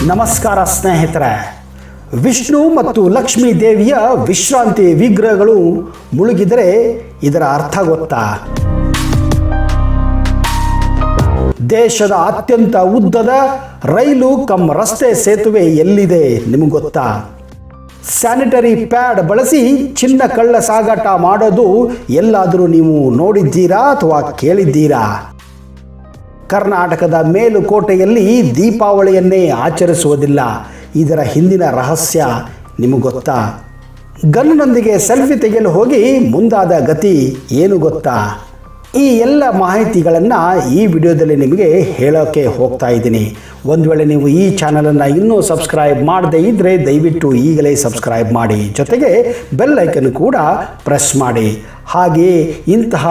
ನಮಸ್ಕಾರ ಸ್ನೇಹಿತರೆ ವಿಷ್ಣು ಮತ್ತು ಲಕ್ಷ್ಮೀ ದೇವಿಯ ವಿಶ್ರಾಂತಿ ವಿಗ್ರಹಗಳು ಮುಳುಗಿದರೆ ಇದರ ಅರ್ಥ ಗೊತ್ತಾ ದೇಶದ ಅತ್ಯಂತ ಉದ್ದದ ರೈಲು ಕಮ್ ರಸ್ತೆ ಸೇತುವೆ ಎಲ್ಲಿದೆ ನಿಮಗೆ ಗೊತ್ತಾ ಸ್ಯಾನಿಟರಿ ಪ್ಯಾಡ್ ಬಳಸಿ ಚಿನ್ನ ಕಳ್ಳ ಸಾಗಾಟ ಮಾಡೋದು ಎಲ್ಲಾದರೂ ನೀವು ನೋಡಿದ್ದೀರಾ ಅಥವಾ ಕೇಳಿದ್ದೀರಾ ಕರ್ನಾಟಕದ ಮೇಲುಕೋಟೆಯಲ್ಲಿ ದೀಪಾವಳಿಯನ್ನೇ ಆಚರಿಸುವುದಿಲ್ಲ ಇದರ ಹಿಂದಿನ ರಹಸ್ಯ ನಿಮಗೆ ಗೊತ್ತಾ ಗನ್ನೊಂದಿಗೆ ಸೆಲ್ಫಿ ತೆಗೆಯಲು ಹೋಗಿ ಮುಂದಾದ ಗತಿ ಏನು ಗೊತ್ತಾ ಈ ಎಲ್ಲ ಮಾಹಿತಿಗಳನ್ನು ಈ ವಿಡಿಯೋದಲ್ಲಿ ನಿಮಗೆ ಹೇಳೋಕ್ಕೆ ಹೋಗ್ತಾ ಇದ್ದೀನಿ ಒಂದು ವೇಳೆ ನೀವು ಈ ಚಾನಲನ್ನು ಇನ್ನೂ ಸಬ್ಸ್ಕ್ರೈಬ್ ಮಾಡದೇ ಇದ್ದರೆ ದಯವಿಟ್ಟು ಈಗಲೇ ಸಬ್ಸ್ಕ್ರೈಬ್ ಮಾಡಿ ಜೊತೆಗೆ ಬೆಲ್ ಐಕನ್ ಕೂಡ ಪ್ರೆಸ್ ಮಾಡಿ ಹಾಗೆಯೇ ಇಂತಹ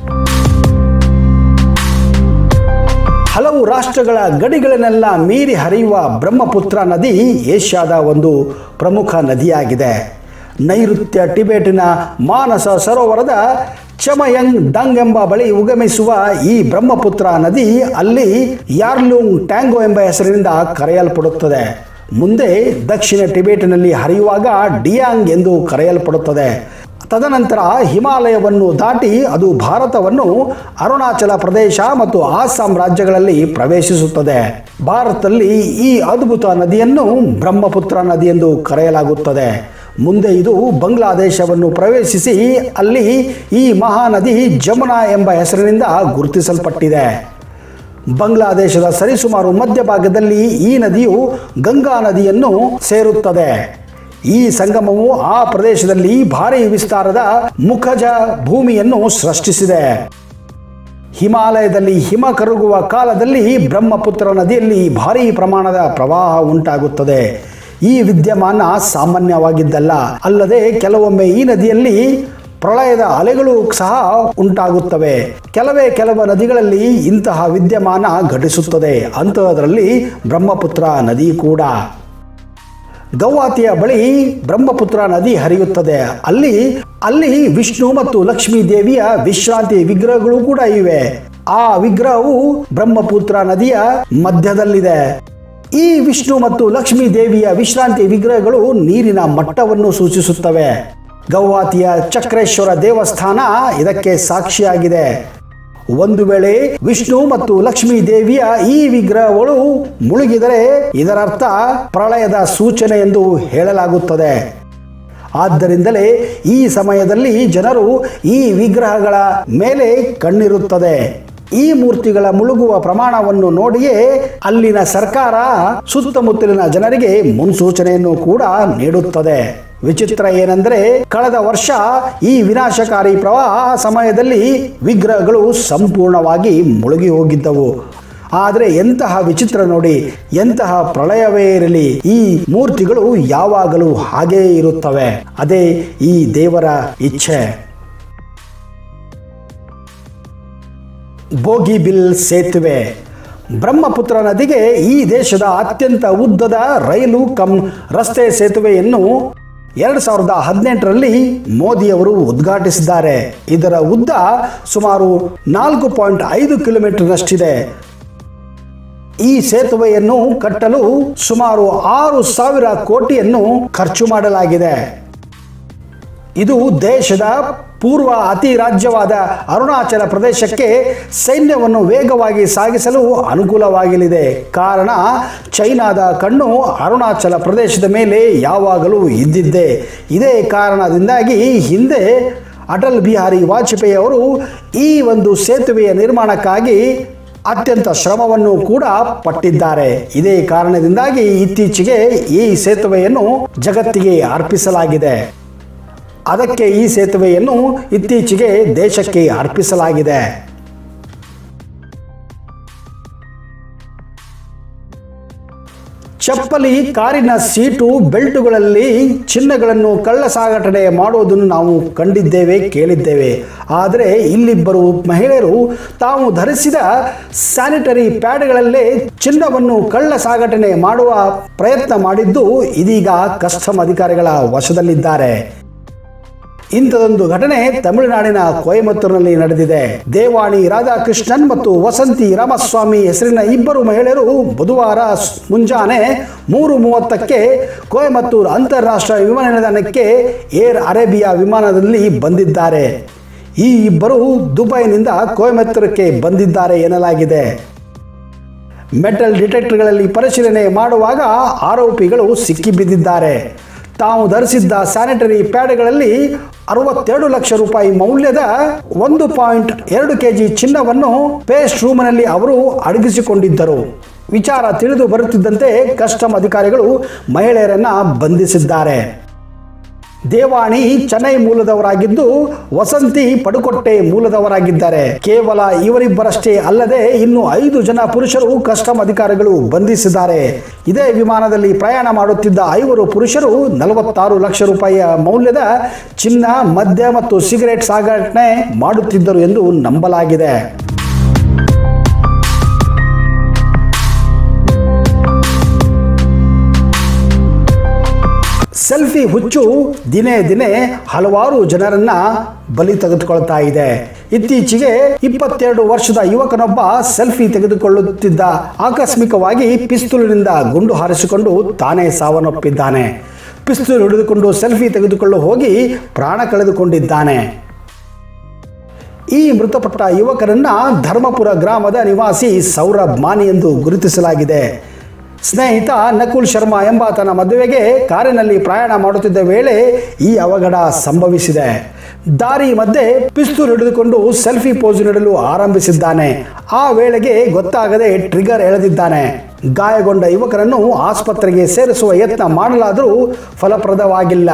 ಹಲವು ರಾಷ್ಟ್ರಗಳ ಗಡಿಗಳನ್ನೆಲ್ಲ ಮೀರಿ ಹರಿಯುವ ಬ್ರಹ್ಮಪುತ್ರ ನದಿ ಏಷ್ಯಾದ ಒಂದು ಪ್ರಮುಖ ನದಿಯಾಗಿದೆ ನೈಋತ್ಯ ಟಿಬೆಟಿನ ಮಾನಸ ಸರೋವರದ ಚಮಯಂಗ್ ಡಂಗ್ ಎಂಬ ಬಳಿ ಉಗಮಿಸುವ ಈ ಬ್ರಹ್ಮಪುತ್ರ ನದಿ ಅಲ್ಲಿ ಯಾರ್ಲುಂಗ್ ಟ್ಯಾಂಗೋ ಎಂಬ ಹೆಸರಿನಿಂದ ಕರೆಯಲ್ಪಡುತ್ತದೆ ಮುಂದೆ ದಕ್ಷಿಣ ಟಿಬೆಟಿನಲ್ಲಿ ಹರಿಯುವಾಗ ಡಿಯಾಂಗ್ ಎಂದು ಕರೆಯಲ್ಪಡುತ್ತದೆ ತದನಂತರ ಹಿಮಾಲಯವನ್ನು ದಾಟಿ ಅದು ಭಾರತವನ್ನು ಅರುಣಾಚಲ ಪ್ರದೇಶ ಮತ್ತು ಆಸ್ಸಾಂ ರಾಜ್ಯಗಳಲ್ಲಿ ಪ್ರವೇಶಿಸುತ್ತದೆ ಭಾರತದಲ್ಲಿ ಈ ಅದ್ಭುತ ನದಿಯನ್ನು ಬ್ರಹ್ಮಪುತ್ರ ನದಿ ಎಂದು ಕರೆಯಲಾಗುತ್ತದೆ ಮುಂದೆ ಇದು ಬಾಂಗ್ಲಾದೇಶವನ್ನು ಪ್ರವೇಶಿಸಿ ಅಲ್ಲಿ ಈ ಮಹಾನದಿ ಜಮುನಾ ಎಂಬ ಹೆಸರಿನಿಂದ ಗುರುತಿಸಲ್ಪಟ್ಟಿದೆ ಬಾಂಗ್ಲಾದೇಶದ ಸರಿಸುಮಾರು ಮಧ್ಯಭಾಗದಲ್ಲಿ ಈ ನದಿಯು ಗಂಗಾ ನದಿಯನ್ನು ಸೇರುತ್ತದೆ ಈ ಸಂಗಮವು ಆ ಪ್ರದೇಶದಲ್ಲಿ ಭಾರಿ ವಿಸ್ತಾರದ ಮುಖಜ ಭೂಮಿಯನ್ನು ಸೃಷ್ಟಿಸಿದೆ ಹಿಮಾಲಯದಲ್ಲಿ ಹಿಮ ಕರಗುವ ಕಾಲದಲ್ಲಿ ಬ್ರಹ್ಮಪುತ್ರ ನದಿಯಲ್ಲಿ ಭಾರೀ ಪ್ರಮಾಣದ ಪ್ರವಾಹ ಉಂಟಾಗುತ್ತದೆ ಈ ವಿದ್ಯಮಾನ ಸಾಮಾನ್ಯವಾಗಿದ್ದಲ್ಲ ಅಲ್ಲದೆ ಕೆಲವೊಮ್ಮೆ ಈ ನದಿಯಲ್ಲಿ ಪ್ರಳಯದ ಅಲೆಗಳು ಸಹ ಉಂಟಾಗುತ್ತವೆ ಕೆಲವೇ ಕೆಲವು ನದಿಗಳಲ್ಲಿ ಇಂತಹ ವಿದ್ಯಮಾನ ಘಟಿಸುತ್ತದೆ ಅಂಥದ್ರಲ್ಲಿ ಬ್ರಹ್ಮಪುತ್ರ ನದಿ ಕೂಡ ಗೌಹಾತಿಯ ಬಳಿ ಬ್ರಹ್ಮಪುತ್ರ ನದಿ ಹರಿಯುತ್ತದೆ ಅಲ್ಲಿ ಅಲ್ಲಿ ವಿಷ್ಣು ಮತ್ತು ಲಕ್ಷ್ಮೀ ದೇವಿಯ ವಿಶ್ರಾಂತಿ ವಿಗ್ರಹಗಳು ಕೂಡ ಇವೆ ಆ ವಿಗ್ರಹವು ಬ್ರಹ್ಮಪುತ್ರ ನದಿಯ ಮಧ್ಯದಲ್ಲಿದೆ ಈ ವಿಷ್ಣು ಮತ್ತು ಲಕ್ಷ್ಮೀ ದೇವಿಯ ವಿಶ್ರಾಂತಿ ವಿಗ್ರಹಗಳು ನೀರಿನ ಮಟ್ಟವನ್ನು ಸೂಚಿಸುತ್ತವೆ ಗೌಹಾತಿಯ ಚಕ್ರೇಶ್ವರ ದೇವಸ್ಥಾನ ಇದಕ್ಕೆ ಸಾಕ್ಷಿಯಾಗಿದೆ ಒಂದು ವೇಳೆ ವಿಷ್ಣು ಮತ್ತು ಲಕ್ಷ್ಮೀ ದೇವಿಯ ಈ ವಿಗ್ರಹಗಳು ಮುಳುಗಿದರೆ ಇದರರ್ಥ ಪ್ರಳಯದ ಸೂಚನೆ ಎಂದು ಹೇಳಲಾಗುತ್ತದೆ ಆದ್ದರಿಂದಲೇ ಈ ಸಮಯದಲ್ಲಿ ಜನರು ಈ ವಿಗ್ರಹಗಳ ಮೇಲೆ ಕಣ್ಣಿರುತ್ತದೆ ಈ ಮೂರ್ತಿಗಳ ಮುಳುಗುವ ಪ್ರಮಾಣವನ್ನು ನೋಡಿಯೇ ಅಲ್ಲಿನ ಸರ್ಕಾರ ಸುತ್ತಮುತ್ತಲಿನ ಜನರಿಗೆ ಮುನ್ಸೂಚನೆಯನ್ನು ಕೂಡ ನೀಡುತ್ತದೆ ವಿಚಿತ್ರ ಏನೆಂದರೆ ಕಳೆದ ವರ್ಷ ಈ ವಿನಾಶಕಾರಿ ಪ್ರವಾಹ ಸಮಯದಲ್ಲಿ ವಿಗ್ರಹಗಳು ಸಂಪೂರ್ಣವಾಗಿ ಮುಳುಗಿ ಹೋಗಿದ್ದವು ಆದರೆ ಎಂತಹ ವಿಚಿತ್ರ ನೋಡಿ ಎಂತಹ ಪ್ರಳಯವೇ ಇರಲಿ ಈ ಮೂರ್ತಿಗಳು ಯಾವಾಗಲೂ ಹಾಗೇ ಇರುತ್ತವೆ ಅದೇ ಈ ದೇವರ ಇಚ್ಛೆ ಬೋಗಿಬಿಲ್ ಸೇತುವೆ ಬ್ರಹ್ಮಪುತ್ರ ನದಿಗೆ ಈ ದೇಶದ ಅತ್ಯಂತ ಉದ್ದದ ರೈಲು ಕಮ್ ರಸ್ತೆ ಸೇತುವೆಯನ್ನು ಎರಡು ಸಾವಿರದ ಹದಿನೆಂಟರಲ್ಲಿ ಮೋದಿಯವರು ಉದ್ಘಾಟಿಸಿದ್ದಾರೆ ಇದರ ಉದ್ದ ಸುಮಾರು ನಾಲ್ಕು ಪಾಯಿಂಟ್ ಐದು ಕಿಲೋಮೀಟರ್ನಷ್ಟಿದೆ ಈ ಸೇತುವೆಯನ್ನು ಕಟ್ಟಲು ಸುಮಾರು ಆರು ಸಾವಿರ ಕೋಟಿಯನ್ನು ಖರ್ಚು ಮಾಡಲಾಗಿದೆ ಇದು ದೇಶದ ಪೂರ್ವ ಅತಿ ರಾಜ್ಯವಾದ ಅರುಣಾಚಲ ಪ್ರದೇಶಕ್ಕೆ ಸೈನ್ಯವನ್ನು ವೇಗವಾಗಿ ಸಾಗಿಸಲು ಅನುಕೂಲವಾಗಲಿದೆ ಕಾರಣ ಚೈನಾದ ಕಣ್ಣು ಅರುಣಾಚಲ ಪ್ರದೇಶದ ಮೇಲೆ ಯಾವಾಗಲೂ ಇದ್ದಿದ್ದೆ ಇದೇ ಕಾರಣದಿಂದಾಗಿ ಹಿಂದೆ ಅಟಲ್ ಬಿಹಾರಿ ವಾಜಪೇಯಿ ಅವರು ಈ ಒಂದು ಸೇತುವೆಯ ನಿರ್ಮಾಣಕ್ಕಾಗಿ ಅತ್ಯಂತ ಶ್ರಮವನ್ನು ಕೂಡ ಪಟ್ಟಿದ್ದಾರೆ ಇದೇ ಕಾರಣದಿಂದಾಗಿ ಇತ್ತೀಚೆಗೆ ಈ ಸೇತುವೆಯನ್ನು ಜಗತ್ತಿಗೆ ಅರ್ಪಿಸಲಾಗಿದೆ ಅದಕ್ಕೆ ಈ ಸೇತುವೆಯನ್ನು ಇತ್ತೀಚೆಗೆ ದೇಶಕ್ಕೆ ಅರ್ಪಿಸಲಾಗಿದೆ ಚಪ್ಪಲಿ ಕಾರಿನ ಸೀಟು ಬೆಲ್ಟುಗಳಲ್ಲಿ ಚಿನ್ನಗಳನ್ನು ಕಳ್ಳ ಸಾಗಾಟನೆ ಮಾಡುವುದನ್ನು ನಾವು ಕಂಡಿದ್ದೇವೆ ಕೇಳಿದ್ದೇವೆ ಆದರೆ ಇಲ್ಲಿಬ್ಬರು ಮಹಿಳೆಯರು ತಾವು ಧರಿಸಿದ ಸ್ಯಾನಿಟರಿ ಪ್ಯಾಡ್ಗಳಲ್ಲೇ ಚಿನ್ನವನ್ನು ಕಳ್ಳ ಸಾಗಾಟನೆ ಮಾಡುವ ಪ್ರಯತ್ನ ಮಾಡಿದ್ದು ಇದೀಗ ಕಸ್ಟಮ್ ಅಧಿಕಾರಿಗಳ ವಶದಲ್ಲಿದ್ದಾರೆ ಇಂಥದೊಂದು ಘಟನೆ ತಮಿಳುನಾಡಿನ ಕೊಯಮತ್ತೂರಿನಲ್ಲಿ ನಡೆದಿದೆ ದೇವಾಣಿ ರಾಧಾಕೃಷ್ಣನ್ ಮತ್ತು ವಸಂತಿ ರಾಮಸ್ವಾಮಿ ಹೆಸರಿನ ಇಬ್ಬರು ಮಹಿಳೆಯರು ಬುಧವಾರ ಸ್- ಮುಂಜಾನೆ ಮೂರು ಮೂವತ್ತಕ್ಕೆ ಕೊಯಮತ್ತೂರು ಅಂತಾರಾಷ್ಟ್ರೀಯ ವಿಮಾನ ನಿಲ್ದಾಣಕ್ಕೆ ಏರ್ ಅರೇಬಿಯಾ ವಿಮಾನದಲ್ಲಿ ಬಂದಿದ್ದಾರೆ ಈ ಇಬ್ಬರು ದುಬೈನಿಂದ ಕೊಯಮತ್ತೂರಕ್ಕೆ ಬಂದಿದ್ದಾರೆ ಎನ್ನಲಾಗಿದೆ ಮೆಟಲ್ ಡಿಟೆಕ್ಟರ್ಗಳಲ್ಲಿ ಪರಿಶೀಲನೆ ಮಾಡುವಾಗ ಆರೋಪಿಗಳು ಸಿಕ್ಕಿಬಿದ್ದಿದ್ದಾರೆ ತಾವು ಧರಿಸಿದ್ದ ಸ್ಯಾನಿಟರಿ ಪ್ಯಾಡ್ಗಳಲ್ಲಿ ಅರವತ್ತೆರಡು ಲಕ್ಷ ರೂಪಾಯಿ ಮೌಲ್ಯದ ಒಂದು ಪಾಯಿಂಟ್ ಎರಡು ಕೆಜಿ ಚಿನ್ನವನ್ನು ಪೇಸ್ಟ್ ರೂಮ್ನಲ್ಲಿ ಅವರು ಅಡಗಿಸಿಕೊಂಡಿದ್ದರು ವಿಚಾರ ತಿಳಿದು ಬರುತ್ತಿದ್ದಂತೆ ಕಸ್ಟಮ್ ಅಧಿಕಾರಿಗಳು ಮಹಿಳೆಯರನ್ನ ಬಂಧಿಸಿದ್ದಾರೆ ದೇವಾಣಿ ಚೆನ್ನೈ ಮೂಲದವರಾಗಿದ್ದು ವಸಂತಿ ಪಡುಕೊಟ್ಟೆ ಮೂಲದವರಾಗಿದ್ದಾರೆ ಕೇವಲ ಇವರಿಬ್ಬರಷ್ಟೇ ಅಲ್ಲದೆ ಇನ್ನು ಐದು ಜನ ಪುರುಷರು ಕಸ್ಟಮ್ ಅಧಿಕಾರಿಗಳು ಬಂಧಿಸಿದ್ದಾರೆ ಇದೇ ವಿಮಾನದಲ್ಲಿ ಪ್ರಯಾಣ ಮಾಡುತ್ತಿದ್ದ ಐವರು ಪುರುಷರು ನಲವತ್ತಾರು ಲಕ್ಷ ರೂಪಾಯಿಯ ಮೌಲ್ಯದ ಚಿನ್ನ ಮದ್ಯ ಮತ್ತು ಸಿಗರೆಟ್ ಸಾಗಣೆ ಮಾಡುತ್ತಿದ್ದರು ಎಂದು ನಂಬಲಾಗಿದೆ ಸೆಲ್ಫಿ ಹುಚ್ಚು ದಿನೇ ದಿನೇ ಹಲವಾರು ಜನರನ್ನ ಬಲಿ ತೆಗೆದುಕೊಳ್ತಾ ಇದೆ ಇತ್ತೀಚೆಗೆ ಇಪ್ಪತ್ತೆರಡು ವರ್ಷದ ಯುವಕನೊಬ್ಬ ಸೆಲ್ಫಿ ತೆಗೆದುಕೊಳ್ಳುತ್ತಿದ್ದ ಆಕಸ್ಮಿಕವಾಗಿ ಪಿಸ್ತೂಲಿನಿಂದ ಗುಂಡು ಹಾರಿಸಿಕೊಂಡು ತಾನೇ ಸಾವನ್ನಪ್ಪಿದ್ದಾನೆ ಪಿಸ್ತೂಲ್ ಹಿಡಿದುಕೊಂಡು ಸೆಲ್ಫಿ ತೆಗೆದುಕೊಳ್ಳಲು ಹೋಗಿ ಪ್ರಾಣ ಕಳೆದುಕೊಂಡಿದ್ದಾನೆ ಈ ಮೃತಪಟ್ಟ ಯುವಕರನ್ನ ಧರ್ಮಪುರ ಗ್ರಾಮದ ನಿವಾಸಿ ಸೌರಭ್ ಮಾನಿ ಎಂದು ಗುರುತಿಸಲಾಗಿದೆ ಸ್ನೇಹಿತ ನಕುಲ್ ಶರ್ಮಾ ಎಂಬಾತನ ಮದುವೆಗೆ ಕಾರಿನಲ್ಲಿ ಪ್ರಯಾಣ ಮಾಡುತ್ತಿದ್ದ ವೇಳೆ ಈ ಅವಘಡ ಸಂಭವಿಸಿದೆ ದಾರಿ ಮಧ್ಯೆ ಪಿಸ್ತೂಲ್ ಹಿಡಿದುಕೊಂಡು ಸೆಲ್ಫಿ ಪೋಸ್ ನೀಡಲು ಆರಂಭಿಸಿದ್ದಾನೆ ಆ ವೇಳೆಗೆ ಗೊತ್ತಾಗದೆ ಟ್ರಿಗರ್ ಎಳೆದಿದ್ದಾನೆ ಗಾಯಗೊಂಡ ಯುವಕರನ್ನು ಆಸ್ಪತ್ರೆಗೆ ಸೇರಿಸುವ ಯತ್ನ ಮಾಡಲಾದರೂ ಫಲಪ್ರದವಾಗಿಲ್ಲ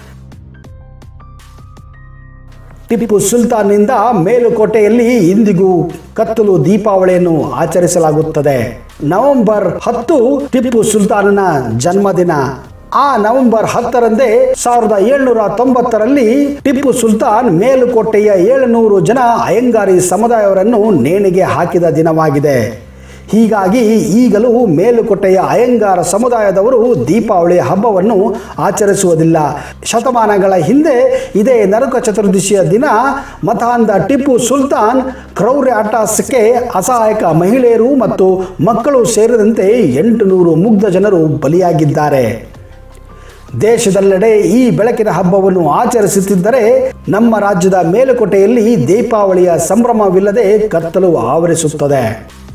ಟಿಪ್ಪು ಸುಲ್ತಾನ್ನಿಂದ ಮೇಲುಕೋಟೆಯಲ್ಲಿ ಇಂದಿಗೂ ಕತ್ತಲು ದೀಪಾವಳಿಯನ್ನು ಆಚರಿಸಲಾಗುತ್ತದೆ ನವೆಂಬರ್ ಹತ್ತು ಟಿಪ್ಪು ಸುಲ್ತಾನನ ಜನ್ಮದಿನ ಆ ನವೆಂಬರ್ ಹತ್ತರಂದೇ ಸಾವಿರದ ಏಳ್ನೂರ ತೊಂಬತ್ತರಲ್ಲಿ ಟಿಪ್ಪು ಸುಲ್ತಾನ್ ಮೇಲುಕೋಟೆಯ ಏಳುನೂರು ಜನ ಅಯ್ಯಂಗಾರಿ ಸಮುದಾಯವರನ್ನು ನೇಣಿಗೆ ಹಾಕಿದ ದಿನವಾಗಿದೆ ಹೀಗಾಗಿ ಈಗಲೂ ಮೇಲುಕೋಟೆಯ ಅಯ್ಯಂಗಾರ ಸಮುದಾಯದವರು ದೀಪಾವಳಿ ಹಬ್ಬವನ್ನು ಆಚರಿಸುವುದಿಲ್ಲ ಶತಮಾನಗಳ ಹಿಂದೆ ಇದೇ ನರಕ ಚತುರ್ದಶಿಯ ದಿನ ಮತಾಂಧ ಟಿಪ್ಪು ಸುಲ್ತಾನ್ ಕ್ರೌರ್ಯ ಅಟ್ಟಾಸಕ್ಕೆ ಅಸಹಾಯಕ ಮಹಿಳೆಯರು ಮತ್ತು ಮಕ್ಕಳು ಸೇರಿದಂತೆ ಎಂಟು ನೂರು ಮುಗ್ಧ ಜನರು ಬಲಿಯಾಗಿದ್ದಾರೆ ದೇಶದೆಲ್ಲೆಡೆ ಈ ಬೆಳಕಿನ ಹಬ್ಬವನ್ನು ಆಚರಿಸುತ್ತಿದ್ದರೆ ನಮ್ಮ ರಾಜ್ಯದ ಮೇಲುಕೋಟೆಯಲ್ಲಿ ದೀಪಾವಳಿಯ ಸಂಭ್ರಮವಿಲ್ಲದೆ ಕತ್ತಲು ಆವರಿಸುತ್ತದೆ